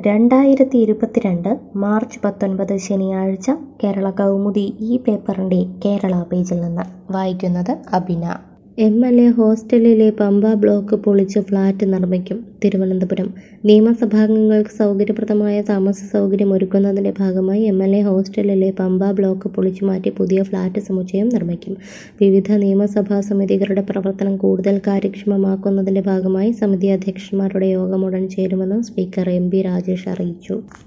രണ്ടായിരത്തി ഇരുപത്തിരണ്ട് മാർച്ച് പത്തൊൻപത് ശനിയാഴ്ച കേരള കൗമുദി ഈ പേപ്പറിൻ്റെ കേരള പേജിൽ നിന്ന് വായിക്കുന്നത് അബിന എം എൽ എ ഹോസ്റ്റലിലെ പമ്പ ബ്ലോക്ക് പൊളിച്ച് ഫ്ളാറ്റ് നിർമ്മിക്കും തിരുവനന്തപുരം നിയമസഭാംഗങ്ങൾക്ക് സൗകര്യപ്രദമായ താമസ സൗകര്യം ഒരുക്കുന്നതിന്റെ ഭാഗമായി എം എൽ എ ഹോസ്റ്റലിലെ പമ്പ ബ്ലോക്ക് പൊളിച്ചുമാറ്റി പുതിയ ഫ്ളാറ്റ് സമുച്ചയം നിർമ്മിക്കും വിവിധ നിയമസഭാ സമിതികളുടെ പ്രവർത്തനം കൂടുതൽ കാര്യക്ഷമമാക്കുന്നതിന്റെ ഭാഗമായി സമിതി അധ്യക്ഷന്മാരുടെ യോഗം ഉടൻ ചേരുമെന്ന് സ്പീക്കർ എം പി രാജേഷ് അറിയിച്ചു